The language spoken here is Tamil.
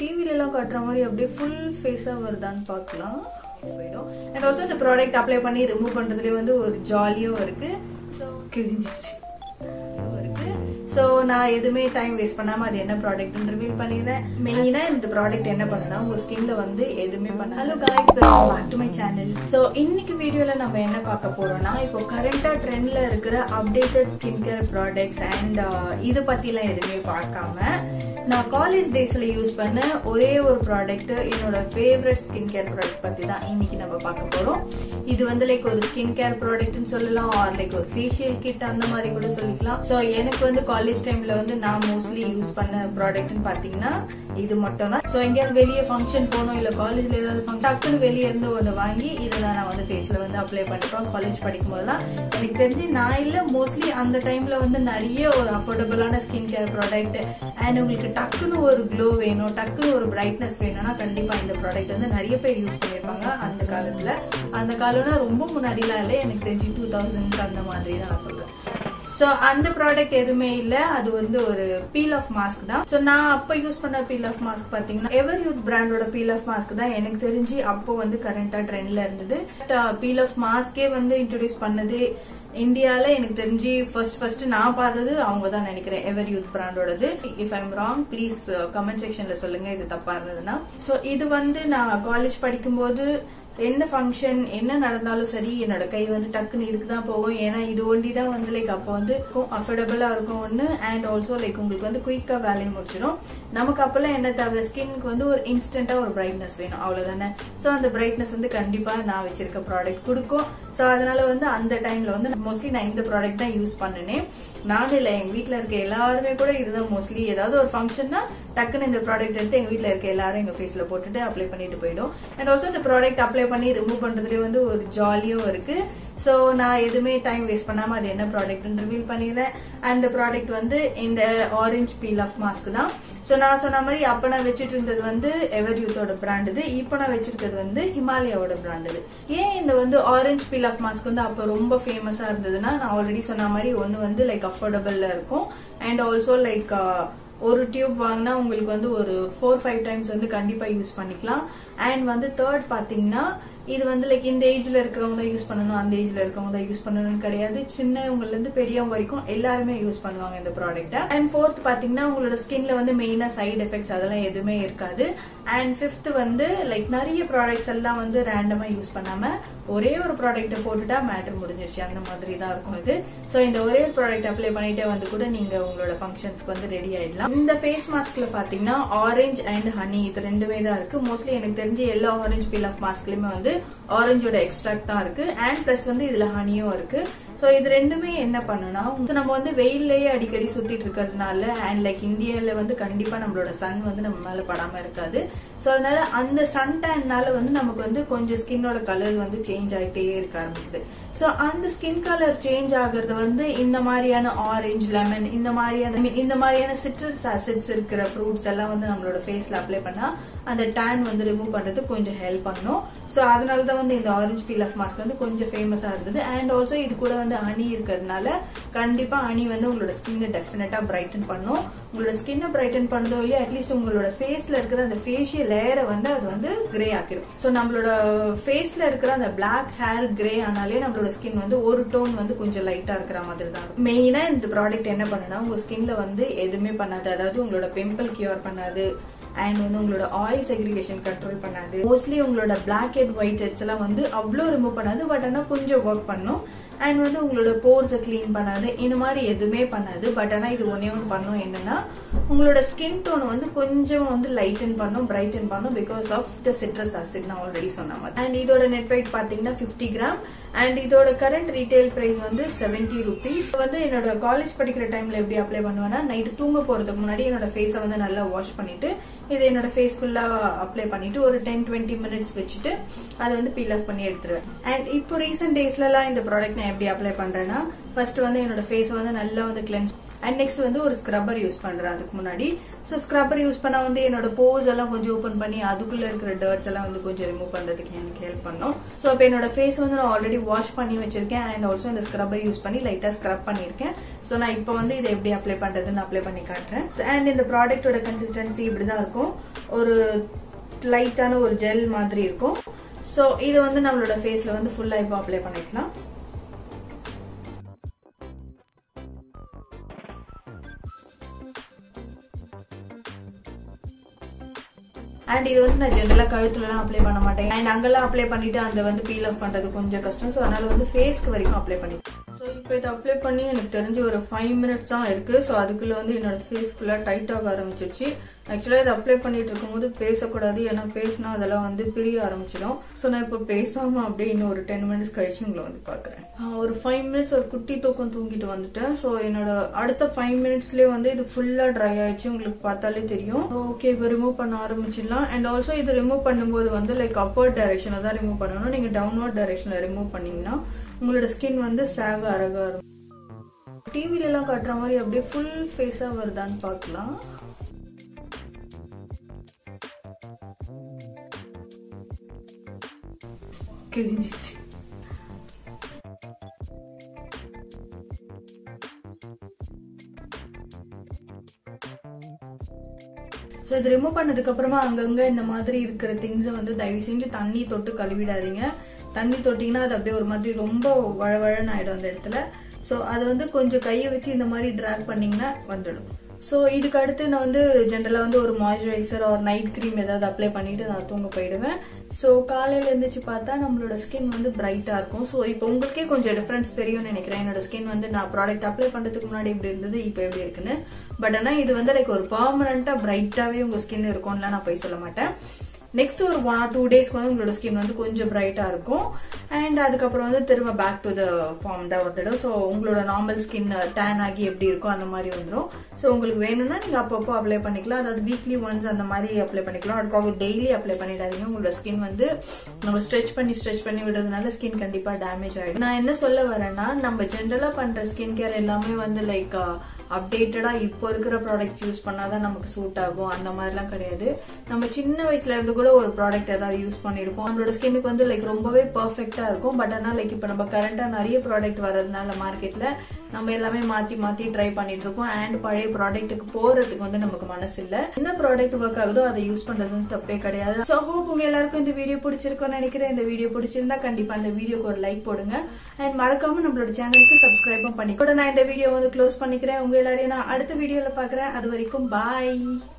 டிவில எல்லாம் காட்டுற மாதிரி அப்படியே ஃபுல் ஃபேஸா வருதான்னு பார்க்கலாம் போயிடும் அண்ட் ஆல்சோ இந்த ப்ராடக்ட் அப்ளை பண்ணி ரிமூவ் பண்றதுலயே வந்து ஒரு ஜாலியும் இருக்கு ஸோ கிழிஞ்சிச்சு இருக்கு ஸோ நான் எதுவுமே டைம் வேஸ்ட் பண்ணாம அது என்ன ப்ராடக்ட்னு ரிவீல் பண்ணிடுறேன் மெயினா இந்த ப்ராடக்ட் என்ன பண்ணுனா உங்க ஸ்கின்ல வந்து எதுவுமே பண்ண hello guys welcome back to my channel so இன்னைக்கு வீடியோல நம்ம என்ன பார்க்க போறோம்னா இப்போ கரண்டா ட்ரெண்ட்ல இருக்கிற updated skin care products and இது பத்திலாம் எதுவுமே பார்க்காம நான் காலேஜ் டேஸ்ல யூஸ் பண்ண ஒரே ஒரு ப்ராடக்ட் என்னோட ஃபேவரட் ஸ்கின் கேர் ப்ராடக்ட் பத்தி தான் இன்னைக்கு நம்ம பார்க்க போறோம் இது வந்து லைக் ஒரு ஸ்கின் கேர் ப்ராடக்ட்னு சொல்லலாம் ஆர் லைக் ஒரு ஃபேஷியல் கிட் அந்த மாதிரி கூட சொல்லிக்கலாம் ஸோ எனக்கு வந்து காலேஜ் டைம்ல வந்து நான் மோஸ்ட்லி யூஸ் பண்ண ப்ராடக்ட்னு பாத்தீங்கன்னா இது மட்டும் தான் ஸோ எங்கேயாவது வெளியே ஃபங்க்ஷன் போகணும் இல்ல காலேஜ்ல ஏதாவது ஃபங்க்ஷன் டக்குன்னு வெளியே இருந்து ஒன்று வாங்கி இதுதான் நான் வந்து ஃபேஸ்ல வந்து அப்ளை பண்ணிப்பேன் காலேஜ் படிக்கும் போதெல்லாம் எனக்கு தெரிஞ்சு நான் இல்ல மோஸ்ட்லி அந்த டைம்ல வந்து நிறைய ஒரு அஃபோர்டபுளான ஸ்கின் கேர் ப்ராடக்ட் அண்ட் உங்களுக்கு டக்குன்னு ஒரு க்ளோ வேணும் டக்குன்னு ஒரு பிரைட்னஸ் வேணும்னா கண்டிப்பா இந்த ப்ராடக்ட் வந்து நிறைய பேர் யூஸ் பண்ணிருப்பாங்க அந்த காலத்துல அந்த காலம்னா ரொம்ப முன்னாடிலாம் இல்லை எனக்கு தெரிஞ்சு டூ தௌசண்ட் அந்த மாதிரி தான் நான் சொல்றேன் சோ அந்த ப்ராடக்ட் எதுவுமே இல்ல அது வந்து ஒரு பீல் ஆஃப் மாஸ்க் தான் சோ நான் அப்ப யூஸ் பண்ண பீல் ஆஃப் மாஸ்க் பாத்தீங்கன்னா எவர் யூத் பிராண்டோட பீல் ஆஃப் மாஸ்க் தான் எனக்கு தெரிஞ்சு அப்போ வந்து கரண்டா ட்ரெண்ட்ல இருந்தது பீல் ஆஃப் மாஸ்கே வந்து இன்ட்ரோடியூஸ் பண்ணது இந்தியால எனக்கு தெரிஞ்சு ஃபர்ஸ்ட் ஃபர்ஸ்ட் நான் பார்த்தது அவங்க தான் நினைக்கிறேன் எவர் யூத் பிராண்டோடது if I'm wrong please comment செக்ஷன்ல சொல்லுங்க இது தப்பா இருந்ததுன்னா சோ இது வந்து நான் காலேஜ் படிக்கும்போது என்ன ஃபங்க்ஷன் என்ன நடந்தாலும் சரி என்னோட கை வந்து டக்குன்னு இதுக்கு தான் போகும் ஏன்னா இது ஒண்டி தான் வந்து லைக் அப்போ வந்து அஃபோர்டபுளா இருக்கும் ஒன்று அண்ட் ஆல்சோ லைக் உங்களுக்கு வந்து குயிக்கா வேலையை முடிச்சிடும் நமக்கு அப்பெல்லாம் என்ன தேவை ஸ்கின்க்கு வந்து ஒரு இன்ஸ்டன்டா ஒரு பிரைட்னஸ் வேணும் அவ்வளவுதானே ஸோ அந்த பிரைட்னஸ் வந்து கண்டிப்பா நான் வச்சிருக்க ப்ராடக்ட் கொடுக்கும் ஸோ அதனால வந்து அந்த டைம்ல வந்து மோஸ்ட்லி நான் இந்த ப்ராடக்ட் தான் யூஸ் பண்ணினேன் நானும் இல்லை எங்க வீட்டில் இருக்க எல்லாருமே கூட இதுதான் மோஸ்ட்லி ஏதாவது ஒரு ஃபங்க்ஷன்னா டக்குன்னு இந்த ப்ராடக்ட் எடுத்து எங்க வீட்டில் இருக்க எல்லாரும் எங்க ஃபேஸ்ல போட்டுட்டு அப்ளை பண்ணிட்டு போயிடும் அண்ட் ஆல்சோ இந்த ப்ராடக்ட் அப்ளை பண்ணி ரிமூவ் பண்றதுலயே வந்து ஒரு ஜாலியும் இருக்கு ஸோ நான் எதுவுமே டைம் வேஸ்ட் பண்ணாம அது என்ன ப்ராடக்ட்னு ரிவீல் பண்ணிடுறேன் அந்த ப்ராடக்ட் வந்து இந்த ஆரஞ்சு பீல் ஆஃப் மாஸ்க் தான் ஸோ நான் சொன்ன மாதிரி அப்ப நான் வச்சுட்டு இருந்தது வந்து எவர் யூத்தோட பிராண்ட் இது இப்போ நான் வச்சிருக்கிறது வந்து ஹிமாலயாவோட பிராண்ட் இது ஏன் இந்த வந்து ஆரஞ்சு பீல் ஆஃப் மாஸ்க் வந்து அப்போ ரொம்ப ஃபேமஸா இருந்ததுன்னா நான் ஆல்ரெடி சொன்ன மாதிரி ஒன்னு வந்து லைக் அஃபோர்டபுள்ல இருக்கும் அண்ட் ஆல்சோ லைக் ஒரு டியூப் வாங்கினா உங்களுக்கு வந்து ஒரு ஃபோர் ஃபைவ் டைம்ஸ் வந்து கண்டிப்பா யூஸ் பண்ணிக்கலாம் அண்ட் வந்து தேர்ட் பாத்தீங்கன்னா இது வந்து லைக் இந்த ஏஜ்ல இருக்கிறவங்க தான் யூஸ் பண்ணணும் அந்த ஏஜ்ல இருக்கவங்க தான் யூஸ் பண்ணணும்னு கிடையாது சின்னவங்கல இருந்து பெரியவங்க வரைக்கும் எல்லாருமே யூஸ் பண்ணுவாங்க இந்த ப்ராடக்ட்டை அண்ட் ஃபோர்த் பாத்தீங்கன்னா உங்களோட ஸ்கின்ல வந்து மெயினா சைடு எஃபெக்ட்ஸ் அதெல்லாம் எதுவுமே இருக்காது அண்ட் ஃபிஃப்த் வந்து லைக் நிறைய ப்ராடக்ட்ஸ் எல்லாம் வந்து ரேண்டமா யூஸ் பண்ணாம ஒரே ஒரு ப்ராடக்ட்டை போட்டுட்டா மேட்டர் முடிஞ்சிருச்சு அந்த மாதிரி தான் இருக்கும் இது ஸோ இந்த ஒரே ஒரு ப்ராடக்ட் அப்ளை பண்ணிட்டே வந்து கூட நீங்க உங்களோட ஃபங்க்ஷன்ஸ்க்கு வந்து ரெடி ஆயிடலாம் இந்த ஃபேஸ் மாஸ்க்ல பாத்தீங்கன்னா ஆரஞ்ச் அண்ட் ஹனி இது ரெண்டுமே தான் இருக்கு மோஸ்ட்லி எனக்கு தெரிஞ்ச எல்லா ஆரஞ்ச் பீல் ஆஃப் மாஸ்க்லயுமே வந்து ஆரஞ்சோட எக்ஸ்ட்ராக்ட் தான் இருக்கு அண்ட் பிளஸ் வந்து இதுல ஹனியும் இருக்கு ஸோ இது ரெண்டுமே என்ன பண்ணுனா நம்ம வந்து வெயிலேயே அடிக்கடி சுத்திட்டு இருக்கிறதுனால அண்ட் லைக் இந்தியால வந்து கண்டிப்பா நம்மளோட சன் வந்து நம்ம மேல படாம இருக்காது ஸோ அதனால அந்த சன் டேன்னால வந்து நமக்கு வந்து கொஞ்சம் ஸ்கின்னோட கலர் வந்து சேஞ்ச் ஆகிட்டே இருக்க ஆரம்பிக்குது ஸோ அந்த ஸ்கின் கலர் சேஞ்ச் ஆகுறது வந்து இந்த மாதிரியான ஆரஞ்சு லெமன் இந்த மாதிரியான இந்த மாதிரியான சிட்ரஸ் ஆசிட்ஸ் இருக்கிற ஃப்ரூட்ஸ் எல்லாம் வந்து நம்மளோட ஃபேஸ்ல அப்ளை பண்ணா அந்த டேன் வந்து ரிமூவ் பண்றது கொஞ்சம் ஹெல்ப் பண்ணும் ஸோ அதனால தான் வந்து இந்த ஆரஞ்சு பீல் ஆஃப் மாஸ்க் வந்து கொஞ்சம் ஃபேமஸா இருந்தது அண்ட் ஆல்சோ இது கூட வந்து அணி இருக்கிறதுனால கண்டிப்பா அணி வந்து உங்களோட ஸ்கின்னை டெஃபினட்டா பிரைட்டன் பண்ணும் உங்களோட ஸ்கின்னை பிரைட்டன் பண்ணதோ இல்லையா அட்லீஸ்ட் உங்களோட ஃபேஸ்ல இருக்கிற அந்த ஃபேஷியல் லேயரை வந்து அது வந்து கிரே ஆக்கிடும் ஸோ நம்மளோட ஃபேஸ்ல இருக்கிற அந்த பிளாக் ஹேர் கிரே ஆனாலே நம்மளோட ஸ்கின் வந்து ஒரு டோன் வந்து கொஞ்சம் லைட்டா இருக்கிற மாதிரி தான் இருக்கும் மெயினா இந்த ப்ராடக்ட் என்ன பண்ணுனா உங்க ஸ்கின்ல வந்து எதுவுமே பண்ணாது அதாவது உங்களோட பிம்பிள் கியூர் பண்ணாது அண்ட் வந்து உங்களோட ஆயில் செக்ரிகேஷன் கண்ட்ரோல் பண்ணாது மோஸ்ட்லி உங்களோட பிளாக் ஹெட் ஒயிட் ஹெட்ஸ் எல்லாம் வந்து அவ்வளோ ரிமூவ் பண்ணாது பட் ஆனால் கொஞ்சம் ஒர்க் பண்ணும் அண்ட் வந்து உங்களோட போர்ஸை க்ளீன் பண்ணாது இந்த மாதிரி எதுவுமே பண்ணாது பட் ஆனால் இது ஒன்னே ஒன்று பண்ணும் என்னன்னா உங்களோட ஸ்கின் டோன் வந்து கொஞ்சம் வந்து லைட்டன் பண்ணும் பிரைட்டன் பண்ணும் because of the citrus acid நான் ஆல்ரெடி சொன்ன மாதிரி அண்ட் இதோட நெட் வெயிட் பார்த்தீங்கன்னா ஃபிஃப்டி கிராம் அண்ட் இதோட கரண்ட் ரீட்டைல் பிரைஸ் வந்து செவன்டி ருபீஸ் வந்து என்னோட காலேஜ் படிக்கிற டைம்ல எப்படி அப்ளை பண்ணுவேன்னா நைட்டு தூங்க போறதுக்கு முன்னாடி என்னோட ஃபேஸை வந்து நல்லா வாஷ் பண்ணிட்டு இதை என்னோட ஃபேஸ் ஃபுல்லா அப்ளை பண்ணிட்டு ஒரு டென் டுவெண்ட்டி மினிட்ஸ் வச்சுட்டு அதை வந்து பீல் ஆஃப் பண்ணி எடுத்துருவேன் அண்ட் இப்போ ரீசெண்ட் டேஸ்லலாம் இந்த ப்ராடக்ட் நான் எப்படி அப்ளை பண்றேன்னா ஃபர்ஸ்ட் வந்து என்னோட ஃபேஸ் வந்து நல்லா வந்து கிளென்ஸ் அண்ட் நெக்ஸ்ட் வந்து ஒரு ஸ்க்ரப்பர் யூஸ் பண்றேன் அதுக்கு முன்னாடி ஸோ ஸ்க்ரப்பர் யூஸ் பண்ணா வந்து என்னோட போஸ் எல்லாம் கொஞ்சம் ஓப்பன் பண்ணி அதுக்குள்ள இருக்கிற டர்ட்ஸ் எல்லாம் வந்து கொஞ்சம் ரிமூவ் பண்றதுக்கு எனக்கு ஹெல்ப் பண்ணும் ஸோ இப்போ என்னோட ஃபேஸ் வந்து நான் ஆல்ரெடி வாஷ் பண்ணி வச்சிருக்கேன் அண்ட் ஆல்சோ இந்த ஸ்க்ரப்பர் யூஸ் பண்ணி லைட்டா ஸ்க்ரப் பண்ணிருக்கேன் ஸோ நான் இப்போ வந்து இதை எப்படி அப்ளை பண்றதுன்னு அப்ளை பண்ணி காட்டுறேன் அண்ட் இந்த ப்ராடக்ட்டோட கன்சிஸ்டன்சி இப்படிதான் இருக்கும் ஒரு லைட்டான ஒரு ஜெல் மாதிரி இருக்கும் ஸோ இது வந்து நம்மளோட ஃபேஸ்ல வந்து ஃபுல்லா இப்போ அப்ளை பண்ணிக்கலாம் அண்ட் இது வந்து நான் ஜென்ரலா கழுத்துலலாம் அப்ளை பண்ண மாட்டேன் அண்ட் அங்கெல்லாம் அப்ளை பண்ணிட்டு அந்த வந்து பீல் ஆஃப் பண்றது கொஞ்சம் கஷ்டம் ஸோ அதனால வந்து ஃபேஸ்க்கு வரைக்கும் அப்ளை பண்ணி ஸோ இப்போ இதை அப்ளை பண்ணி எனக்கு தெரிஞ்சு ஒரு ஃபைவ் மினிட்ஸ் தான் இருக்கு ஸோ அதுக்குள்ள வந்து என்னோட ஃபேஸ் ஃபுல்லா டைட் ஆக ஆரம்பிச்சிருச்சு ஆக்சுவலா இதை அப்ளை பண்ணிட்டு இருக்கும்போது பேசக்கூடாது ஏன்னா பேசினா அதெல்லாம் வந்து பிரிய ஆரம்பிச்சிடும் ஸோ நான் இப்போ பேசாம அப்படியே இன்னும் ஒரு டென் மினிட்ஸ் கழிச்சு உங்களை வந்து பாக்குறேன் ஒரு ஃபைவ் மினிட்ஸ் ஒரு குட்டி தூக்கம் தூங்கிட்டு வந்துட்டேன் ஸோ என்னோட அடுத்த ஃபைவ் மினிட்ஸ்லயே வந்து இது ஃபுல்லா ட்ரை ஆயிடுச்சு உங்களுக்கு பார்த்தாலே தெரியும் ஓகே இப்போ ரிமூவ் பண்ண ஆரம்பிச்சிடலாம் அண்ட் ஆல்சோ இது ரிமூவ் பண்ணும்போது வந்து லைக் அப்பர்ட் டைரக்ஷன்ல தான் ரிமூவ் பண்ணணும் நீங்க டவுன்வர்ட் டைரக்ஷன்ல ரிமூவ் பண்ணீங்கன்னா உங்களோட ஸ்கின் வந்து ஸ்டாக் அழகா இருக்கும் டிவில எல்லாம் காட்டுற மாதிரி அப்படியே ஃபுல் ஃபேஸா வருதான்னு பார்க்கலாம் கிழிஞ்சிச்சு ஸோ இது ரிமூவ் பண்ணதுக்கு அப்புறமா அங்கங்க இந்த மாதிரி இருக்கிற திங்ஸை வந்து தயவு செஞ்சு தண்ணி தொட்டு கழுவிடாதீங்க தண்ணி தொட்டிங்கன்னா அது அப்படியே ஒரு மாதிரி ரொம்ப வழவழன்னு ஆயிடும் அந்த இடத்துல ஸோ அது வந்து கொஞ்சம் கையை வச்சு இந்த மாதிரி ட்ராக் பண்ணீங்கன்னா வந்துடும் ஸோ இதுக்கு அடுத்து நான் வந்து ஜென்ரலாக வந்து ஒரு மாய்ஸ்சரைசர் ஒரு நைட் க்ரீம் ஏதாவது அப்ளை பண்ணிட்டு நான் தூங்க போயிடுவேன் ஸோ காலையில் எழுந்திரிச்சு பார்த்தா நம்மளோட ஸ்கின் வந்து பிரைட்டாக இருக்கும் ஸோ இப்போ உங்களுக்கே கொஞ்சம் டிஃப்ரென்ஸ் தெரியும்னு நினைக்கிறேன் என்னோட ஸ்கின் வந்து நான் ப்ராடக்ட் அப்ளை பண்ணுறதுக்கு முன்னாடி இப்படி இருந்தது இப்போ எப்படி இருக்குன்னு பட் ஆனால் இது வந்து லைக் ஒரு பர்மனண்ட்டாக பிரைட்டாகவே உங்கள் ஸ்கின் இருக்கும்லாம் நான் போய் சொல்ல மாட்டேன் நெக்ஸ்ட் ஒரு ஒன் ஆர் டூ டேஸ்க்கு வந்து உங்களோட ஸ்கின் வந்து கொஞ்சம் பிரைட்டா இருக்கும் அண்ட் அதுக்கப்புறம் வந்து திரும்ப பேக் டு த ஃபார்ம்டா வந்துடும் ஸோ உங்களோட நார்மல் ஸ்கின் டேன் ஆகி எப்படி இருக்கும் அந்த மாதிரி வந்துடும் ஸோ உங்களுக்கு வேணும்னா நீங்க அப்பப்போ அப்ளை பண்ணிக்கலாம் அதாவது வீக்லி ஒன்ஸ் அந்த மாதிரி அப்ளை பண்ணிக்கலாம் அதுக்காக டெய்லி அப்ளை பண்ணிடாதீங்க உங்களோட ஸ்கின் வந்து நம்ம ஸ்ட்ரெச் பண்ணி ஸ்ட்ரெச் பண்ணி விடுறதுனால ஸ்கின் கண்டிப்பா டேமேஜ் ஆயிடும் நான் என்ன சொல்ல வரேன்னா நம்ம ஜென்ரலா பண்ற ஸ்கின் கேர் எல்லாமே வந்து லைக் அப்டேட்டடா இப்போ இருக்கிற ப்ராடக்ட்ஸ் யூஸ் பண்ணாதான் நமக்கு சூட் ஆகும் அந்த மாதிரிலாம் கிடையாது நம்ம சின்ன வயசுல இருந்து கூட ஒரு ப்ராடக்ட் ஏதாவது யூஸ் பண்ணிருப்போம் நம்மளோட ஸ்கின்னுக்கு வந்து லைக் ரொம்பவே பர்ஃபெக்டா இருக்கும் பட் ஆனால் லைக் இப்போ நம்ம கரண்டா நிறைய ப்ராடக்ட் வரதுனால மார்க்கெட்ல நம்ம எல்லாமே மாத்தி மாத்தி ட்ரை பண்ணிட்டு இருக்கோம் அண்ட் பழைய ப்ராடக்ட்டுக்கு போறதுக்கு வந்து நமக்கு மனசு இல்ல என்ன ப்ராடக்ட் ஒர்க் ஆகுதோ அதை யூஸ் பண்றது வந்து தப்பே கிடையாது ஸோ ஹோப் உங்க எல்லாருக்கும் இந்த வீடியோ பிடிச்சிருக்கும்னு நினைக்கிறேன் இந்த வீடியோ பிடிச்சிருந்தா கண்டிப்பா இந்த வீடியோக்கு ஒரு லைக் போடுங்க அண்ட் மறக்காம நம்மளோட சேனலுக்கு சப்ஸ்கிரைபும் பண்ணி கூட நான் இந்த வீடியோ வந்து க்ளோஸ் பண்ணிக்கிறேன் உங்க எல்லாரையும் நான் அடுத்த வீடியோல பாக்குறேன் அது வரைக்கும் பாய்